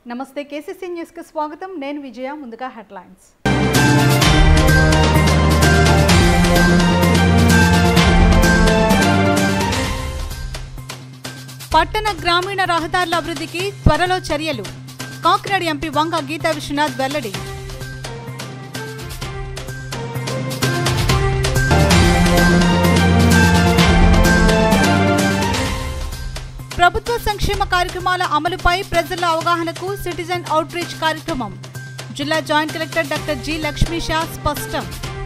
నమస్తే కేసీసీ న్యూస్కి స్వాగతం నేను విజయ ముందుగా హెడ్లైన్స్ పట్టణ గ్రామీణ రహదారుల అభివృద్ధికి త్వరలో చర్యలు కాకినాడ ఎంపీ వంగ గీతా విశ్వనాథ్ వెల్లడి ప్రభుత్వ సంక్షేమ కార్యక్రమాల అమలుపై ప్రజల అవగాహనకు సిటిజన్ అవుట్ రీచ్ కార్యక్రమం జిల్లా joint collector doctor G Lakshmi Sha స్పష్టం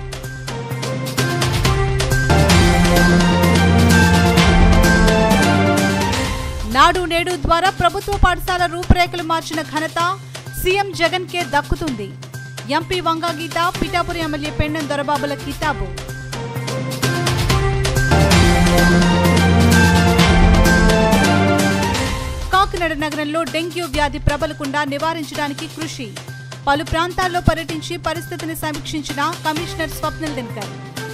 నాడు నేడు ద్వారా ప్రభుత్వ పాఠశాల రూపురేఖలు మార్చిన ఘనత సీఎం జగన్ కే దక్కుతుంది ఎంపీ వంగా గీత పిఠాపురి ఎమ్మెల్యే పెండెం దొరబాబుల కితాబు కాకినాడ నగరంలో డెంగ్యూ వ్యాధి ప్రబలకుండా నివారించడానికి కృషి పలు ప్రాంతాల్లో పర్యటించి పరిస్థితిని సమీక్షించిన కమిషనర్ స్వప్నిల్ దినకర్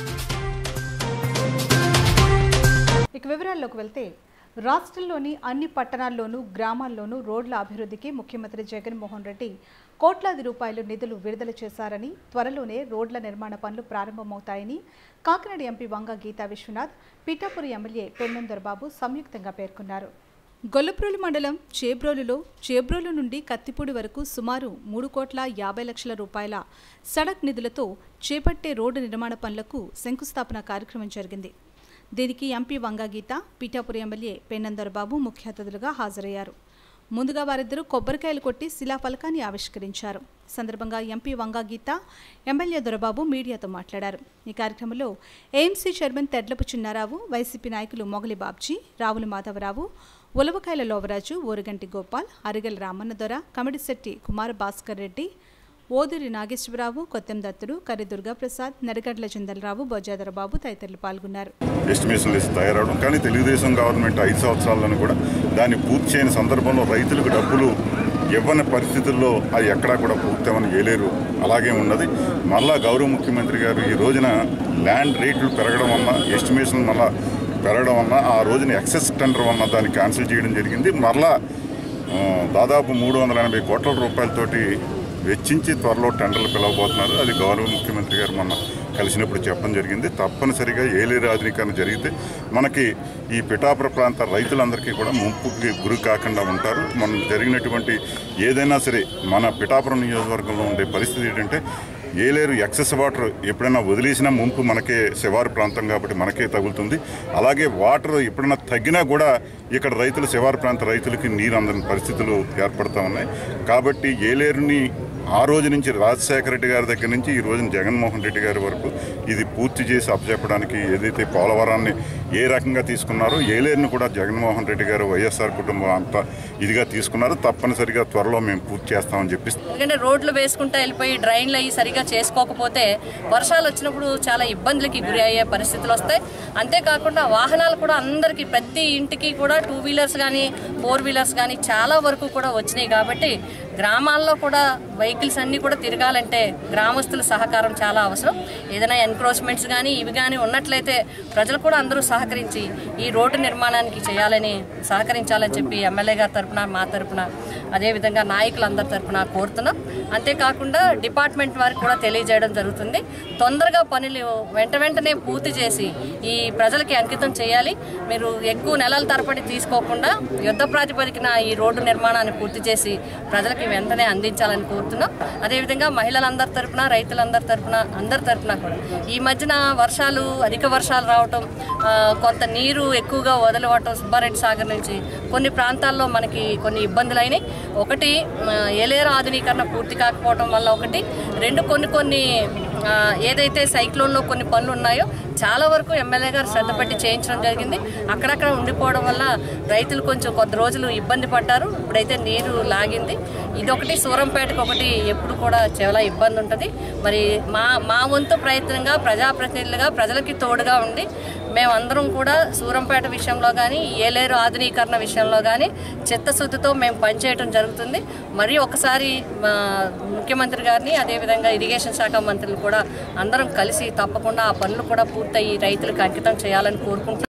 ఇక వివరాల్లోకి వెళ్తే రాష్ట్రంలోని అన్ని పట్టణాల్లోనూ గ్రామాల్లోనూ రోడ్ల అభివృద్ధికి ముఖ్యమంత్రి జగన్మోహన్ రెడ్డి కోట్లాది రూపాయలు నిధులు విడుదల చేశారని త్వరలోనే రోడ్ల నిర్మాణ పనులు ప్రారంభమవుతాయని కాకినాడ ఎంపీ వంగ గీతా విశ్వనాథ్ పిఠాపురి ఎమ్మెల్యే పెన్నెం దొరబాబు సంయుక్తంగా పేర్కొన్నారు గొల్లప్రోలు మండలం చేబ్రోలులో చేబ్రోలు నుండి కత్తిపూడి వరకు సుమారు మూడు కోట్ల యాభై లక్షల రూపాయల సడక్ నిధులతో చేపట్టే రోడ్డు నిర్మాణ పనులకు శంకుస్థాపన కార్యక్రమం జరిగింది దీనికి ఎంపీ వంగా గీత పీఠాపురి ఎమ్మెల్యే పెన్నందరబాబు ముఖ్య అతిథులుగా హాజరయ్యారు ముందుగా వారిద్దరూ కొబ్బరికాయలు కొట్టి శిలాఫలకాన్ని ఆవిష్కరించారు ఈ సందర్భంగా ఎంపీ వంగా గీత ఎమ్మెల్యే దొరబాబు మీడియాతో మాట్లాడారు ఈ కార్యక్రమంలో AMC chairman Tedlapu Chinnarao YCP నాయకులు మొగలి బాబ్జీ రావుల మాధవరావు ఉలవకాయల లోవరాజు ఓరుగంటి గోపాల్ అరిగల రామన్న దొర కమిడిశెట్టి కుమార భాస్కర్ రెడ్డి ఓదూరి నాగేశ్వరరావు కొత్తెం దత్తుడు కర్రి దుర్గాప్రసాద్ నడిగడ్ల చందలరావు బొజ్జాదరబాబు తదితరులు పాల్గొన్నారు ఎస్టిమేషన్ లిస్ట్ తయారవడం కానీ తెలుగుదేశం గవర్నమెంట్ ఐదు సంవత్సరాలను కూడా దాన్ని పూర్తి చేయని సందర్భంలో రైతులకు డబ్బులు ఇవ్వని పరిస్థితుల్లో అది ఎక్కడా కూడా పూర్తమని వేయలేరు అలాగే ఉన్నది మళ్ళా గౌరవ ముఖ్యమంత్రి గారు ఈ రోజున ల్యాండ్ రేట్లు పెరగడం వల్ల ఎస్టిమేషన్ మళ్ళా పెరగడం వల్ల ఆ రోజున ఎక్సెస్ టెండర్ వల్ల దాన్ని క్యాన్సిల్ చేయడం జరిగింది మరలా ఆ, దాదాపు మూడు వందల ఎనభై కోట్ల రూపాయలతోటి వెచ్చించి త్వరలో టెండర్లు పిలవబోతున్నారు అది గౌరవ ముఖ్యమంత్రి గారు మొన్న కలిసినప్పుడు చెప్పడం జరిగింది తప్పనిసరిగా ఏలేరు ఆధునీకరణ జరిగితే మనకి ఈ పిఠాపుర ప్రాంత రైతులందరికీ కూడా ముంపుకి గురి కాకుండా ఉంటారు మనం జరిగినటువంటి ఏదైనా సరే మన పిఠాపురం నియోజకవర్గంలో ఉండే పరిస్థితి ఏంటంటే ఏలేరు ఎక్సెస్ వాటర్ ఎప్పుడైనా వదిలేసినా ముంపు మనకే శివారు ప్రాంతం కాబట్టి మనకే తగులుతుంది అలాగే వాటర్ ఎప్పుడైనా తగ్గినా కూడా ఇక్కడ రైతులు శివారు ప్రాంత రైతులకి నీరు అందని పరిస్థితులు ఏర్పడుతూ ఉన్నాయి కాబట్టి ఏలేరుని ఆ రోజు నుంచి రాజశేఖర రెడ్డి గారి దగ్గర నుంచి ఈ రోజున జగన్మోహన్ రెడ్డి గారి వరకు ఇది పూర్తి చేసి అప్పచెప్పడానికి ఏదైతే పోలవరాన్ని ఏ రకంగా తీసుకున్నారో ఏలేరుని కూడా జగన్మోహన్ రెడ్డి గారు వైఎస్ఆర్ కుటుంబం అంతా ఇదిగా తీసుకున్నారు తప్పనిసరిగా త్వరలో మేము పూర్తి చేస్తామని చెప్పి ఎందుకంటే రోడ్లు వేసుకుంటూ వెళ్ళిపోయి డ్రైన్లు అయ్యి సరిగా చేసుకోకపోతే వర్షాలు వచ్చినప్పుడు చాలా ఇబ్బందులకి గురి అయ్యే పరిస్థితులు వస్తాయి అంతేకాకుండా వాహనాలు కూడా అందరికీ ప్రతి ఇంటికి కూడా టూ వీలర్స్ కానీ ఫోర్ వీలర్స్ కానీ చాలా వరకు కూడా వచ్చినాయి కాబట్టి గ్రామాల్లో కూడా వెహికల్స్ అన్నీ కూడా తిరగాలంటే గ్రామస్తుల సహకారం చాలా అవసరం ఏదైనా ఎన్క్రోచ్మెంట్స్ కానీ ఇవి కానీ ఉన్నట్లయితే ప్రజలు కూడా అందరూ సహకరించి ఈ రోడ్డు నిర్మాణానికి చేయాలని సహకరించాలని చెప్పి ఎమ్మెల్యే గారి తరపున మా తరపున అదేవిధంగా నాయకులందరి తరపున కోరుతున్నాం అంతేకాకుండా డిపార్ట్మెంట్ వారికి కూడా తెలియజేయడం జరుగుతుంది తొందరగా పనులు వెంట వెంటనే పూర్తి చేసి ఈ ప్రజలకి అంకితం చేయాలి మీరు ఎక్కువ నెలల తరబడి తీసుకోకుండా యుద్ధ ప్రాతిపదికన ఈ రోడ్డు నిర్మాణాన్ని పూర్తి చేసి ప్రజలకి వెంటనే అందించాలని కోరుతున్నాం అదేవిధంగా మహిళలందరి తరపున రైతులందరి తరపున అందరి తరపున కూడా ఈ మధ్యన వర్షాలు అధిక వర్షాలు రావటం ఆ, కొంత నీరు ఎక్కువగా వదిలివటం సుబ్బారెడ్డి సాగర్ నుంచి కొన్ని ప్రాంతాల్లో మనకి కొన్ని ఇబ్బందులు అయినాయి ఒకటి ఆ, ఏలేరు ఆధునీకరణ పూర్తి కాకపోవడం వల్ల ఒకటి రెండు కొన్ని కొన్ని ఆ, ఏదైతే సైక్లోన్లో కొన్ని పనులు ఉన్నాయో చాలా వరకు ఎమ్మెల్యే గారు శ్రద్ధ పెట్టి చేయించడం జరిగింది అక్కడక్కడ ఉండిపోవడం వల్ల రైతులు కొంచెం కొద్ది రోజులు ఇబ్బంది పడ్డారు ఇప్పుడైతే నీరు లాగింది ఇదొకటి సూరంపేటకు ఒకటి ఎప్పుడు కూడా చాలా ఇబ్బంది ఉంటుంది మరి మా మా వంతు ప్రయత్నంగా ప్రజాప్రతినిధులుగా ప్రజలకి తోడుగా ఉండి మేమందరం కూడా సూరంపేట విషయంలో కానీ ఏలేరు ఆధునీకరణ విషయంలో కానీ చిత్తశుద్ధితో మేము పనిచేయడం జరుగుతుంది మరి ఒకసారి మా ముఖ్యమంత్రి గారిని అదేవిధంగా ఇరిగేషన్ శాఖ మంత్రులు కూడా అందరం కలిసి తప్పకుండా ఆ పనులు కూడా పూర్తయి రైతులకు అంకితం చేయాలని కోరుకుంటున్నాం